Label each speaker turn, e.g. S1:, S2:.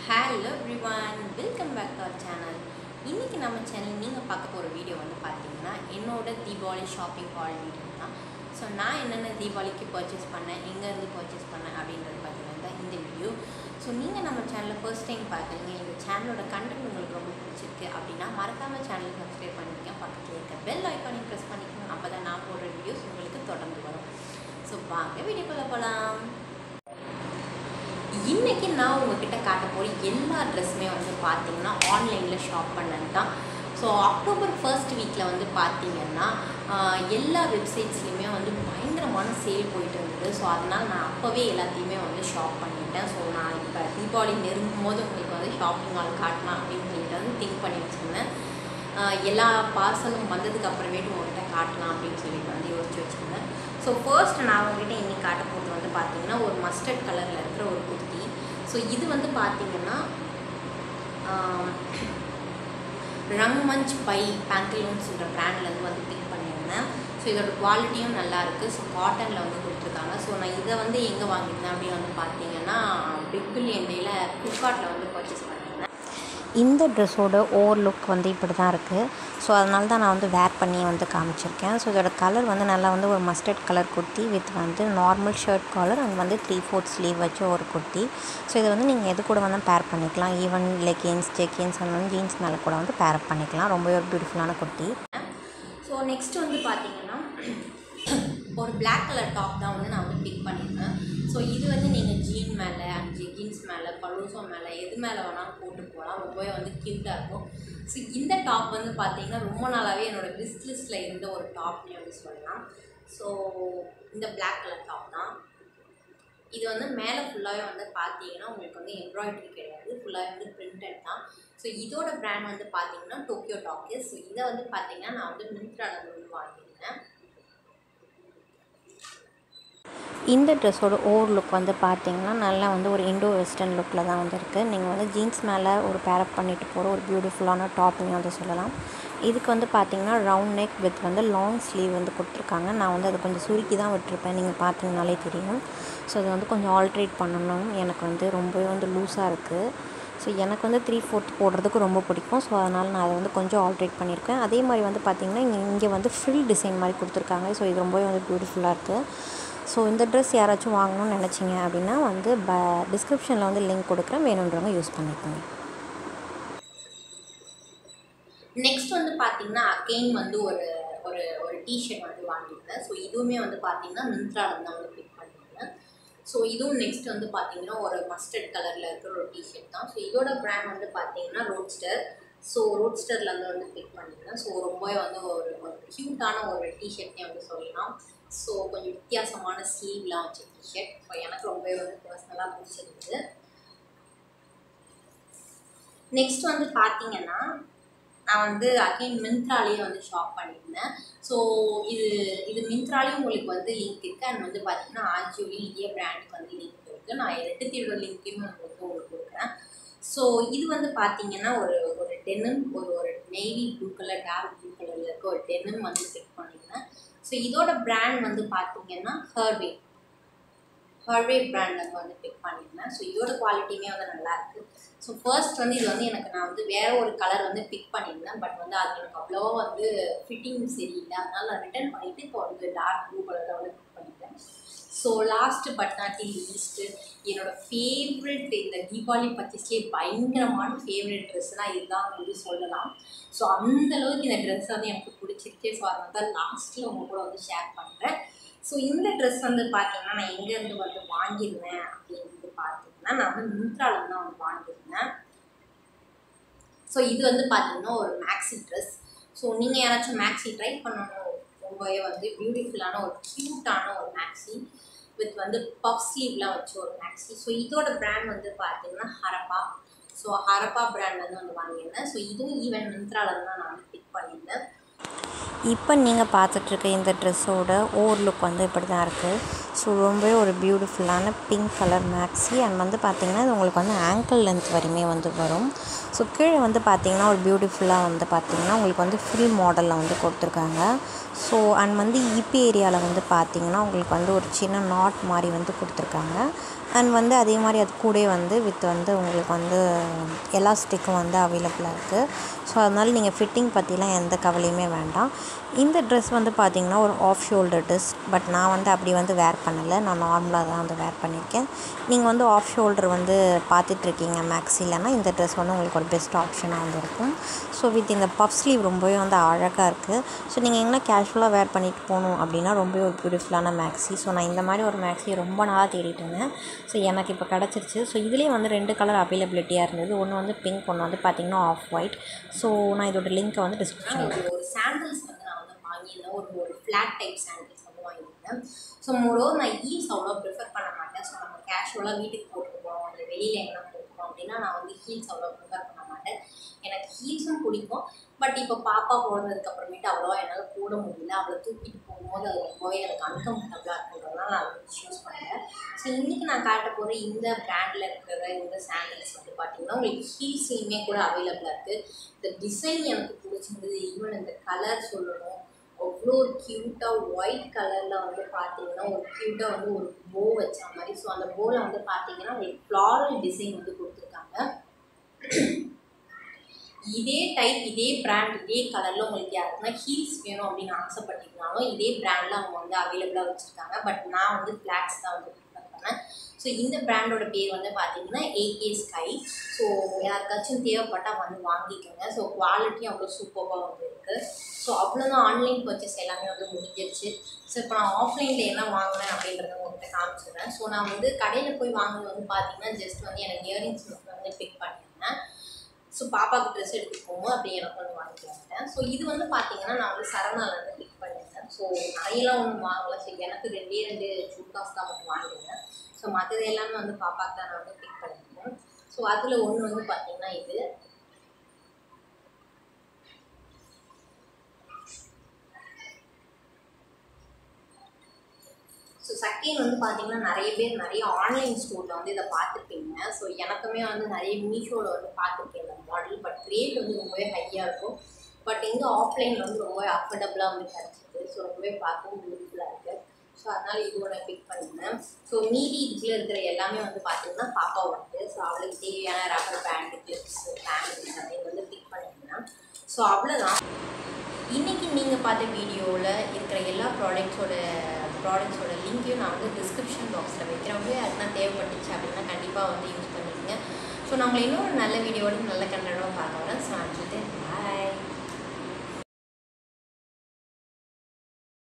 S1: hello everyone welcome back to our channel இன்றைக்கி நம்ம channel நீங்கள் பார்க்க போகிற வீடியோ வந்து பார்த்தீங்கன்னா என்னோட தீபாவளி ஷாப்பிங் ஹால் வீடியோ தான் ஸோ நான் என்னென்ன தீபாவளிக்கு பர்ச்சேஸ் பண்ணேன் எங்கேருந்து பர்ச்சேஸ் பண்ணேன் அப்படின்றது பார்த்தீங்கன்னா தான் இந்த வீடியோ ஸோ நீங்கள் நம்ம சேனலை ஃபர்ஸ்ட் டைம் பார்க்குறீங்க இந்த சேனலோட கண்டென்ட் உங்களுக்கு ரொம்ப பிடிச்சிருக்கு அப்படின்னா மறக்காமல் சேனலை சப்ஸ்கிரைப் பண்ணிக்கங்க பக்கத்தில் இருக்க பெல் ஐக்கானையும் ப்ரெஸ் பண்ணிக்கணும் அப்போ தான் நான் போடுற வீடியோஸ் உங்களுக்கு தொடர்ந்து வரும் ஸோ வாங்க வீடியோக்குள்ளே போகலாம் இன்றைக்கி நான் உங்ககிட்ட காட்ட போகிற எல்லா ட்ரெஸ்ஸுமே வந்து பார்த்தீங்கன்னா ஆன்லைனில் ஷாப் பண்ணது தான் ஸோ அக்டோபர் ஃபர்ஸ்ட் வீக்கில் வந்து பார்த்தீங்கன்னா ஆஹ், எல்லா வெப்சைட்ஸ்லையுமே வந்து பயங்கரமான சேல் போயிட்டு இருந்தது ஸோ அதனால் நான் அப்போவே எல்லாத்தையுமே வந்து ஷாப் பண்ணிட்டேன் ஸோ நான் இப்போ தீபாவளி நெருங்கும் போது உங்களுக்கு வந்து ஷாப்பிங் ஆள் காட்டலாம் அப்படின்னு சொல்லிட்டு வந்து திங்க் பண்ணி வச்சுருந்தேன் ஆஹ், எல்லா பார்சலும் வந்ததுக்கு அப்புறமேட்டு உங்கள்கிட்ட காட்டலாம் அப்படின்னு சொல்லிட்டு வந்து யோசிச்சு வச்சுருந்தேன் ஸோ ஃபர்ஸ்ட் நான் உங்ககிட்ட இன்னைக்கு காட்ட போகிறது வந்து பார்த்தீங்கன்னா ஒரு மஸ்டர்ட் கலரில் இருக்கிற ஒரு குர்த்தி ஸோ இது வந்து பார்த்தீங்கன்னா ஆம், ரங்மஞ்ச் பை பேண்டலூன்ஸ்ன்ற பிராண்ட்லேருந்து வந்து பிக் பண்ணியிருந்தேன் ஸோ இதோட குவாலிட்டியும் நல்லா இருக்குது ஸோ காட்டனில் வந்து கொடுத்துருக்காங்க ஸோ நான் இதை வந்து எங்கே வாங்கியிருந்தேன் அப்படின்னு வந்து பார்த்தீங்கன்னா பிக் பில்லியன் டேயில் ஃப்ளிப்கார்ட்டில் வந்து பர்ச்சேஸ் பண்ணியிருந்தேன்
S2: இந்த ட்ரெஸ்ஸோட ஓவர் லுக் வந்து இப்படி தான் இருக்குது ஸோ அதனால தான் நான் வந்து வேர் பண்ணி வந்து காமிச்சிருக்கேன் ஸோ இதோட கலர் வந்து நல்லா வந்து ஒரு மஸ்டர்ட் கலர் குர்த்தி வித் வந்து நார்மல் ஷர்ட் காலர் அண்ட் வந்து த்ரீ ஃபோர்த் ஸ்லீவ் வச்ச ஒரு குர்த்தி ஸோ இது வந்து நீங்கள் எது கூட வந்து பேர் பண்ணிக்கலாம் ஈவன் லெகின்ஸ் ஜெக்கின்ஸ் அந்த வந்து ஜீன்ஸ் மேலே கூட வந்து பேர் பண்ணிக்கலாம் ரொம்பவே ஒரு பியூட்டிஃபுல்லான குர்த்தி
S1: ஸோ நெக்ஸ்ட் வந்து பார்த்தீங்கன்னா ஒரு பிளாக் கலர் டாப் தான் வந்து நான் வந்து பிக் பண்ணியிருந்தேன் ஸோ இது வந்து நீங்கள் ஜீன் மேலே அண்ட் ஜெகின்ஸ் மேலே பலூசோ மேலே எது மேலே வேணாலும் போட்டு போகலாம் ரொம்பவே வந்து க்யூட்டாக இருக்கும் ஸோ இந்த டாப் வந்து பார்த்தீங்கன்னா ரொம்ப நாளாகவே என்னோடய லிஸ்ட் லிஸ்ட்டில் இருந்த ஒரு டாப்னே வந்து சொல்லலாம் ஸோ இந்த பிளாக் கலர் டாப் தான் இது வந்து மேலே ஃபுல்லாகவே வந்து பார்த்தீங்கன்னா உங்களுக்கு வந்து எம்ப்ராய்டரி கிடையாது ஃபுல்லாகவே வந்து பிரிண்டட் தான் ஸோ இதோட பிராண்ட் வந்து பார்த்தீங்கன்னா டோக்கியோ டாக்கஸ் ஸோ இதை வந்து பார்த்தீங்கன்னா நான் வந்து மின்த்ராவில் வந்து வாங்கியிருந்தேன்
S2: இந்த ட்ரெஸ்ஸோட ஓவர் லுக் வந்து பார்த்தீங்கன்னா நல்லா வந்து ஒரு இண்டோ வெஸ்டர்ன் லுக்கில் தான் வந்து இருக்குது நீங்கள் வந்து ஜீன்ஸ் மேலே ஒரு பேரப் பண்ணிட்டு போகிற ஒரு பியூட்டிஃபுல்லான டாப்னு வந்து சொல்லலாம் இதுக்கு வந்து பார்த்தீங்கன்னா ரவுண்ட் நெக் வித் வந்து லாங் ஸ்லீவ் வந்து கொடுத்துருக்காங்க நான் வந்து அதை கொஞ்சம் சுருக்கி தான் விட்டுருப்பேன் நீங்கள் பார்த்தீங்கனாலே தெரியும் ஸோ அது வந்து கொஞ்சம் ஆல்ட்ரேட் பண்ணணும் எனக்கு வந்து ரொம்பவே வந்து லூஸாக இருக்குது ஸோ எனக்கு வந்து த்ரீ ஃபோர்த் போடுறதுக்கு ரொம்ப பிடிக்கும் ஸோ அதனால் நான் அதை வந்து கொஞ்சம் ஆல்ட்ரேட் பண்ணியிருக்கேன் அதே மாதிரி வந்து பார்த்திங்கன்னா இங்கே இங்கே வந்து ஃப்ரில் டிசைன் மாதிரி கொடுத்துருக்காங்க ஸோ இது ரொம்பவே வந்து பியூட்டிஃபுல்லாக இருக்குது ஸோ இந்த ட்ரெஸ் யாராச்சும் வாங்கணும்னு நினச்சிங்க அப்படின்னா வந்து ப டிஸ்கிரிப்ஷனில் வந்து லிங்க் கொடுக்குறேன் வேணுன்றவங்க யூஸ் பண்ணிக்கோங்க
S1: நெக்ஸ்ட் வந்து பார்த்தீங்கன்னா அகெயின் வந்து ஒரு ஒரு ஒரு டிஷர்ட் வந்து வாங்கியிருந்தேன் ஸோ இதுவுமே வந்து பார்த்தீங்கன்னா மிந்த்ராவில் தான் வந்து பிக் பண்ணியிருந்தேன் ஸோ இதுவும் நெக்ஸ்ட் வந்து பார்த்தீங்கன்னா ஒரு மஸ்டர்ட் கலரில் இருக்கிற ஒரு டிஷர்ட் தான் ஸோ இதோட பிராண்ட் வந்து பார்த்தீங்கன்னா ரோட்ஸ்டர் ஸோ ரோட்ஸ்டரில் வந்து வந்து பிக் பண்ணியிருந்தேன் ஸோ ரொம்பவே வந்து ஒரு ஒரு க்யூட்டான ஒரு டிஷர்ட்னே வந்து சொல்லலாம் ஸோ கொஞ்சம் வித்தியாசமான ஸ்லீவ்லாம் வச்ச டிஷர்ட் ஸோ எனக்கு ரொம்பவே வந்து பர்சனலாக பிடிச்சிருந்தது நெக்ஸ்ட் வந்து பார்த்தீங்கன்னா நான் வந்து அகைன் மிந்த்ராலேயே வந்து ஷாப் பண்ணியிருந்தேன் ஸோ இது இது மிந்த்ராலேயும் உங்களுக்கு வந்து லிங்க் இருக்குது அண்ட் வந்து பார்த்தீங்கன்னா ஆஜியோலையும் இதே பிராண்டுக்கு வந்து லிங்க் இருக்குது நான் ரெண்டுத்தையோட லிங்க்கையுமே உங்களுக்கு உங்களுக்கு கொடுக்குறேன் ஸோ இது வந்து பார்த்தீங்கன்னா ஒரு ஒரு டென்னும் ஒரு ஒரு navy blue colour dark blue கலரில் இருக்க ஒரு டென்னும் வந்து பிக் பண்ணியிருந்தேன் ஸோ இதோட பிராண்ட் வந்து பார்த்தீங்கன்னா ஹர்வே ஹர்வே பிராண்ட் வந்து வந்து பிக் பண்ணியிருந்தேன் ஸோ இதோட குவாலிட்டியுமே வந்து நல்லா இருக்குது ஸோ ஃபர்ஸ்ட் வந்து இது வந்து எனக்கு நான் வந்து வேற ஒரு கலர் வந்து பிக் பண்ணியிருந்தேன் பட் வந்து அது எனக்கு அவ்வளோவா வந்து ஃபிட்டிங் சரியில்லை அதனால நான் ரிட்டர்ன் பண்ணிவிட்டு இப்போ வந்து டார்க் ப்ளூ கலரில் வந்து பிக் பண்ணிட்டேன் so last but not least என்னோட ஃபேவரெட் இந்த தீபாவளி பர்ச்சேஸ்லேயே பயங்கரமான ஃபேவரெட் ட்ரெஸ்னால் இதுதான் வந்து சொல்லலாம் ஸோ அந்த அளவுக்கு இந்த ட்ரெஸ் வந்து எனக்கு பிடிச்சிருக்கு ஸோ அதை தான் லாஸ்ட்டில் உங்க கூட வந்து ஷேர் பண்ணுறேன் ஸோ இந்த ட்ரெஸ் வந்து பார்த்தீங்கன்னா நான் எங்கேருந்து வந்து வாங்கியிருந்தேன் அப்படின்னு பார்த்தீங்கன்னா நான் வந்து மிந்த்ராவில் தான் வந்து வாங்கியிருந்தேன் ஸோ இது வந்து பார்த்தீங்கன்னா ஒரு மேக்ஸி ட்ரெஸ் ஸோ நீங்கள் யாராச்சும் மேக்ஸி ட்ரை பண்ணணும் ரொம்பவே வந்து பியூட்டிஃபுல்லான ஒரு க்யூட்டான ஒரு மேக்ஸி வித் வந்து பஃப் ஸ்லீவ்லாம் வச்சு ஒரு மேக்ஸி ஸோ இதோட பிராண்ட் வந்து பார்த்தீங்கன்னா ஹரப்பா ஸோ ஹரப்பா பிராண்ட் வந்து வந்து வாங்கியிருந்தேன் ஸோ இதுவும் ஈவன் மிந்த்ராவில் தான் நான் வந்து பிக் பண்ணியிருந்தேன்
S2: இப்போ நீங்கள் பார்த்துட்ருக்க இந்த ட்ரெஸ்ஸோட ஓவர் லுக் வந்து இப்படி தான் இருக்குது ஸோ ரொம்பவே ஒரு பியூட்டிஃபுல்லான பிங்க் கலர் மேக்ஸி அண்ட் வந்து பார்த்திங்கன்னா இது உங்களுக்கு வந்து ஆங்கிள் லென்த் வரையுமே வந்து வரும் ஸோ கீழே வந்து பார்த்திங்கன்னா ஒரு பியூட்டிஃபுல்லாக வந்து பார்த்திங்கன்னா உங்களுக்கு வந்து ஃபில் மாடலில் வந்து கொடுத்துருக்காங்க ஸோ அண்ட் வந்து இபி ஏரியாவில் வந்து பார்த்திங்கன்னா உங்களுக்கு வந்து ஒரு சின்ன நாட் மாதிரி வந்து கொடுத்துருக்காங்க அண்ட் வந்து அதே மாதிரி அது கூடயே வந்து வித் வந்து உங்களுக்கு வந்து எலாஸ்டிக்கும் வந்து அவைலபிளாக இருக்குது ஸோ அதனால் நீங்கள் ஃபிட்டிங் பற்றிலாம் எந்த கவலையுமே வேண்டாம் இந்த ட்ரெஸ் வந்து பார்த்திங்கன்னா ஒரு ஆஃப் ஷோல்டர் ட்ரெஸ் பட் நான் வந்து அப்படி வந்து வேர் பண்ணலை நான் நார்மலாக தான் வந்து வேர் பண்ணியிருக்கேன் நீங்கள் வந்து ஆஃப் ஷோல்டர் வந்து பார்த்துட்ருக்கீங்க மேக்ஸிலனா இந்த ட்ரெஸ் வந்து உங்களுக்கு ஒரு பெஸ்ட் ஆப்ஷனாக வந்து இருக்கும் ஸோ வித் இந்த பஃப் ஸ்லீவ் ரொம்பவே வந்து அழகாக இருக்குது ஸோ நீங்கள் எங்கன்னா கேஷுவலாக வேர் பண்ணிட்டு போகணும் அப்படின்னா ரொம்பவே ஒரு பியூட்டிஃபுல்லான மேக்ஸி ஸோ நான் இந்த மாதிரி ஒரு மேக்ஸி ரொம்ப நாளாக தேடிட்டு இருந்தேன் ஸோ எனக்கு இப்போ கிடச்சிருச்சு ஸோ இதுலேயே வந்து ரெண்டு கலர் அவைலபிலிட்டியாக இருந்தது ஒன்று வந்து பிங்க் ஒன்று வந்து பார்த்திங்கன்னா ஆஃப் ஒயிட் ஸோ நான் இதோட லிங்க்கை வந்து டிஸ்கிரிப்ஷன்
S1: ஒரு ஒரு சாண்டில்ஸ் வந்து நான் வந்து வாங்கியிருந்தேன் ஒரு ஒரு ஃப்ளாட் டைப் சாண்டில்ஸ் வந்து வாங்கியிருந்தேன் ஸோ மோரோவர் நான் ஹீல்ஸ் அவ்வளோ ப்ரிஃபர் பண்ண மாட்டேன் ஸோ நம்ம கேஷுவலாக வீட்டுக்கு போட்டு போகிறோம் இல்லை வெளியில் எங்கன்னா போட்டு போகிறோம் அப்படின்னா நான் வந்து ஹீல்ஸ் அவ்வளோ ப்ரிஃபர் பண்ண மாட்டேன் எனக்கு ஹீல்ஸும் பிடிக்கும் பட் இப்போ பாப்பா பிறந்ததுக்கு அப்புறமேட்டு அவ்வளோவா என்னால் போட முடியல அவளை தூக்கிட்டு போகும்போது அது ரொம்பவே எனக்கு அன்கம்ஃபர்டபுளாக இருக்குன்றதுனால நான் வந்து சூஸ் பண்ணேன் ஸோ இன்றைக்கி நான் காட்ட போகிற இந்த பிராண்டில் இருக்கிற இந்த சாண்டல்ஸ் வந்து பார்த்தீங்கன்னா உங்களுக்கு ஹீல்ஸ்லையுமே கூட அவைலபிளாக இருக்குது இந்த டிசைன் எனக்கு பிடிச்சிருந்தது ஈவன் இந்த கலர் சொல்லணும் அவ்வளோ ஒரு க்யூட்டாக ஒயிட் கலரில் வந்து பார்த்தீங்கன்னா ஒரு க்யூட்டாக வந்து ஒரு போ வச்ச மாதிரி ஸோ அந்த போவில் வந்து பார்த்தீங்கன்னா ஒரு ஃப்ளாரல் டிசைன் வந்து கொடுத்துருக்காங்க இதே டைப் இதே பிராண்ட் இதே கலரில் உங்களுக்கு யாருக்குன்னா ஹீல்ஸ் வேணும் அப்படின்னு ஆசைப்பட்டீங்கனாலும் இதே பிராண்டில் அவங்க வந்து அவைலபிளாக வச்சுருக்காங்க பட் நான் வந்து ஃப்ளாட்ஸ் தான் வந்து ப்ரிஃபர் பண்ணேன் ஸோ இந்த பிராண்டோட பேர் வந்து பார்த்தீங்கன்னா ஏகே ஸ்கை ஸோ யாருக்காச்சும் தேவைப்பட்டால் வந்து வாங்கிக்கோங்க ஸோ குவாலிட்டியும் அவ்வளோ சூப்பராக வந்து இருக்குது ஸோ அவ்வளோதான் ஆன்லைன் பர்ச்சேஸ் எல்லாமே வந்து முடிஞ்சிருச்சு ஸோ இப்போ நான் ஆஃப்லைனில் என்ன வாங்கினேன் அப்படின்றத உங்கள்கிட்ட காமிச்சிடுறேன் ஸோ நான் வந்து கடையில் போய் வாங்கினது வந்து பார்த்தீங்கன்னா ஜஸ்ட் வந்து எனக்கு இயரிங்ஸ் வந்து பிக் பண்ணியிருந்தேன் ஸோ பாப்பாவுக்கு ட்ரெஸ் எடுத்துட்டு போகும்போது அப்படி எனக்கு வந்து வாங்கிட்டு வந்துட்டேன் ஸோ இது வந்து பார்த்தீங்கன்னா நான் வந்து சரணாலேருந்து பிக் பண்ணியிருந்தேன் ஸோ நிறையெல்லாம் ஒன்றும் வாங்கல ஸோ எனக்கு ரெண்டே ரெண்டு சுட்காஸ் தான் மட்டும் வாங்கியிருந்தேன் ஸோ மற்றது எல்லாமே வந்து பாப்பாக்கு தான் நான் வந்து பிக் பண்ணியிருந்தேன் ஸோ அதில் ஒன்று வந்து பார்த்தீங்கன்னா இது ஸோ செகண்ட் வந்து பார்த்தீங்கன்னா நிறைய பேர் நிறைய ஆன்லைன் ஸ்டோரில் வந்து இதை பார்த்துருப்பீங்க ஸோ எனக்குமே வந்து நிறைய மீஷோவில் வந்து பார்த்துருக்கேன் இந்த மாடல் பட் ரேட் வந்து ரொம்பவே ஹையாக இருக்கும் பட் எங்கே ஆஃப்லைனில் வந்து ரொம்பவே அஃபோர்டபுளாக வந்து கிடச்சிது ஸோ ரொம்பவே பார்க்கவும் பியூட்டிஃபுல்லாக இருக்குது ஸோ அதனால் இதோட பிக் பண்ணியிருந்தேன் ஸோ மீதி இதுக்குள்ளே இருக்கிற எல்லாமே வந்து பார்த்தீங்கன்னா பாப்பா வந்து ஸோ அவளுக்கு தேவையான ரப்பர் பேண்டு கிளிப்ஸ் பேண்ட் அப்படின்னு வந்து பிக் பண்ணியிருந்தேன் ஸோ அவ்வளோதான் இன்றைக்கி நீங்கள் பார்த்த வீடியோவில் இருக்கிற எல்லா ப்ராடக்ட்ஸோட ப்ராடக்ட்ஸோட லிங்க்கையும் நான் வந்து டிஸ்கிரிப்ஷன் பாக்ஸில் வைக்கிறேன் உங்களுக்கு அதுனா தேவைப்பட்டுச்சு அப்படின்னா கண்டிப்பாக வந்து யூஸ் பண்ணிக்கோங்க ஸோ நம்மளை இன்னொரு நல்ல வீடியோட நல்ல கண்டனோட பார்க்க வரேன் ஸோ அஞ்சு பாய்